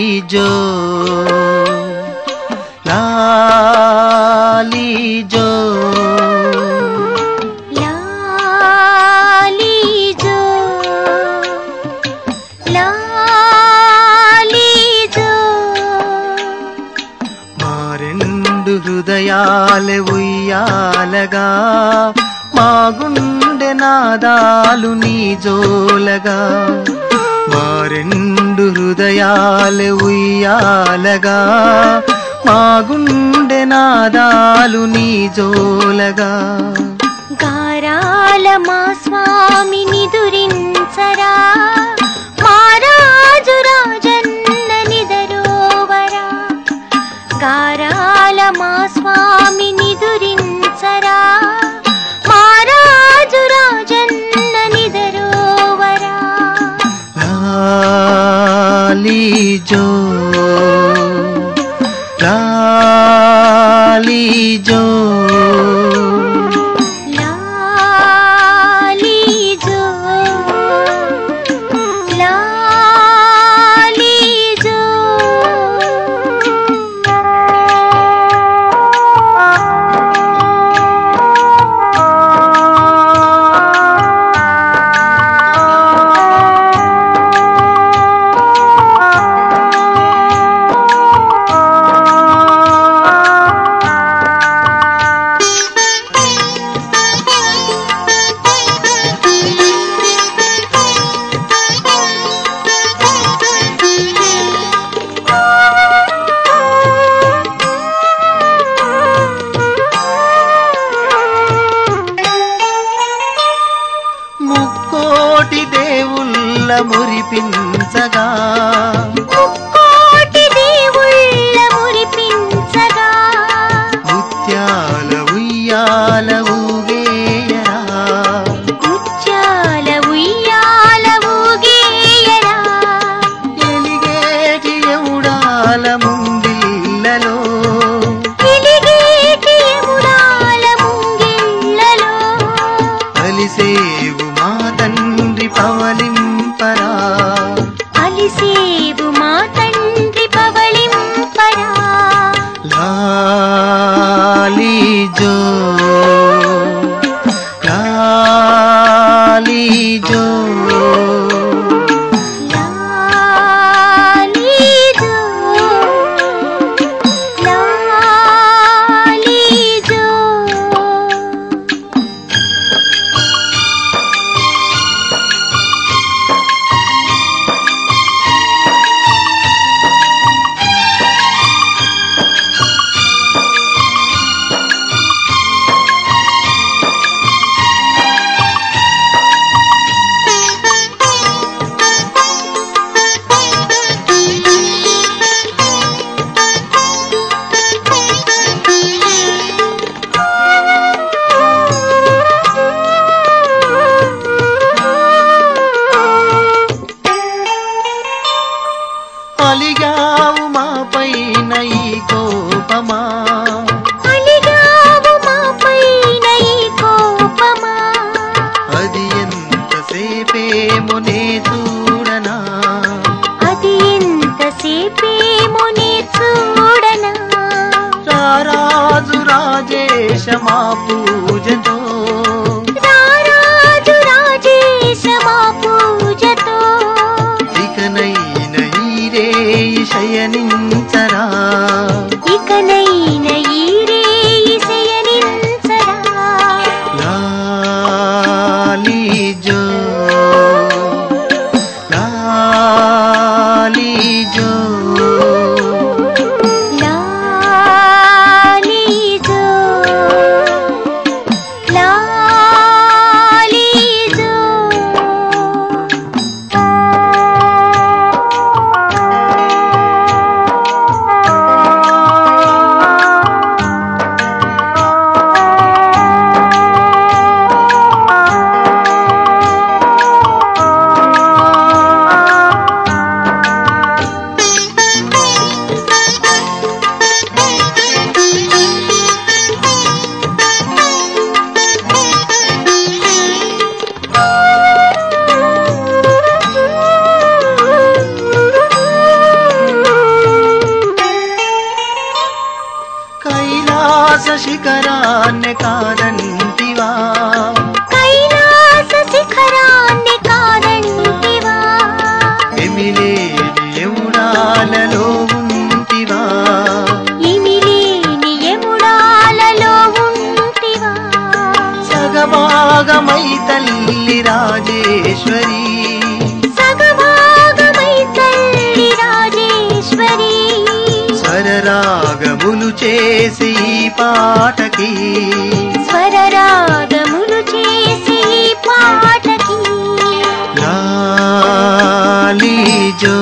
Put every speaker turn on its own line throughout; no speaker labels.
జో లాలి జో
లాలి జో లాలి జో
మా రెండు హృదయాలే ఉయ్యాలగా మా గుండె నాదాలు నీ జోలగా మా రెండు హృదయాలే ఉయ్యాలగా మా గుండె నాదాలు నీ జోలగా
గారాల మా స్వామిని దురించరా మా రాజు రాజన్న నిదరోవరా గారాల మా స్వామిని దురించరా మా రాజు రాజన్న నిదరోవరా
లాలి జో లాలి జో
లాలి జో లాలి జో
ముక్కోటి దేవుళ్ళ మురిపించగా
ముక్కోటి దేవుళ్ళ మురిపించగా
ముత్యాల ఉయ్యాల ఊగేయరా
ముత్యాల ఉయ్యాల ఊగేయరా
ఎలిగేటి ఎవుడాల ముంగిళ్ళలో
వెలిగేటి యమునాల ముంగిళ్ళలో
కలిసేవు మా తండ్రి పవలింపరా
అలిసేవు మా తండ్రి పవళింపరా
లాలి జో లాలి జో
లాలి జో లాలి జో
అలిగావు మా పైన ఈ కోపమా
అలిగావు మా పైన ఈ కోపమా
అది ఎంతసేపేమో నే చూడనా
అది ఎంతసేపేమో నే చూడనా
రారాజు రాజేశ మా పూజతో
రారాజు రాజేశ మా పూజతో
ఇకనైన ఈరే శయనించరా
ఇకనైన ఈ రేయి శయనించరా
లాలి జో లాలి జో
లాలి జో లాలి జో
శిఖరాన్ని కాదంటివా
కైలాస శిఖరాన్ని కాదంటివా
ఎమిలేని ఎముడాలలో ఉంటివా
ఇమిలేని యముడాలలో ఉంటివా
సగభాగమై తల్లి రాజేశ్వరి
సగభాగమై తల్లి రాజేశ్వరి
స్వరరాగములు చేసి ఈ పాటకి
స్వరరాగములు చేసి ఈ పాటకి
లాలి జో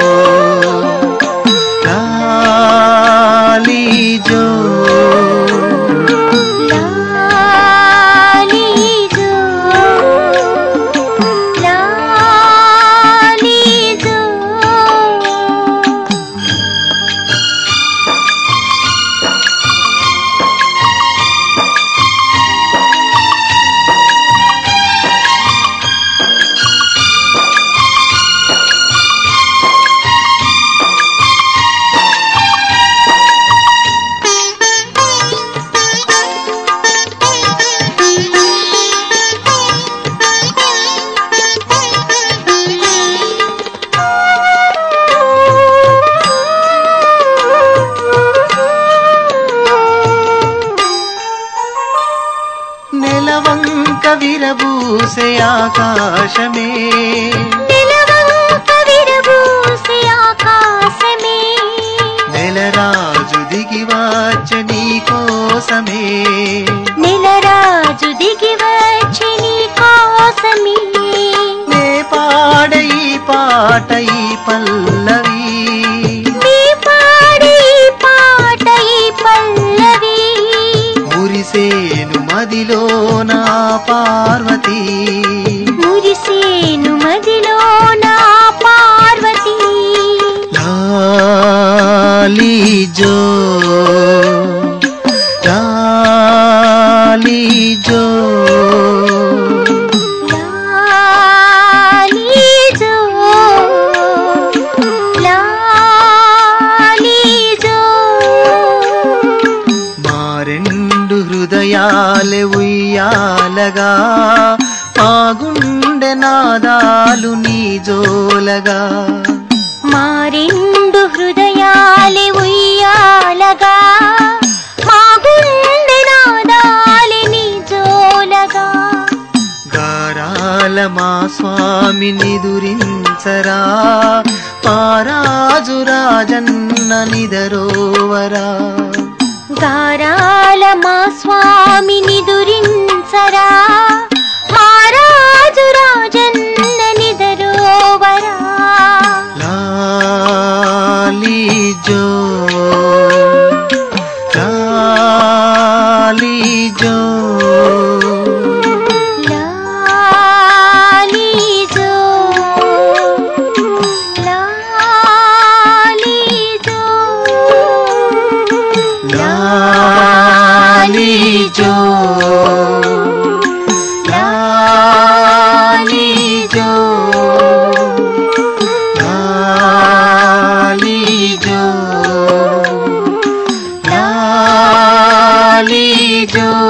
లాలి జో
లాలీజో లాలీజో
నెలవంక విరబూసే ఆకాశమే
నిలవంక విరబూసే ఆకాశమే
నెలరాజు దిగి వచ్చ నీ కోసమే
నెలరాజు దిగి వచ్చి నీ కోసమే
నే పాడ ఈ పాట ఈ పల్లవి
మీ పాడి పాట ఈ పల్లవి
మురిసేను మదిలో నా పార్వతి
మురిసేను మదిలో నా పార్వతి
లాలి జో లాలి జో
లాలీజో లాలీజో
మా రెండు హృదయాలే ఉయ్యాలగా మా గుండె నాదాలు నీ జోలగా
మా రెండు హృదయాలే ఉయ్యాలగా మా గుండె నాదాలి నీ జోలగా
గారాల మా స్వామి నిదురించరా పారాజు రాజన్న నిదరోవరా
గారాల మా స్వామి నిదురించరా మా రాజు రాజన్న నిదరోవరా
లాలి జో లాలి జో
లాలీజో లాలీజో
లాలి జో లాలి జో లాలి జో లాలి జో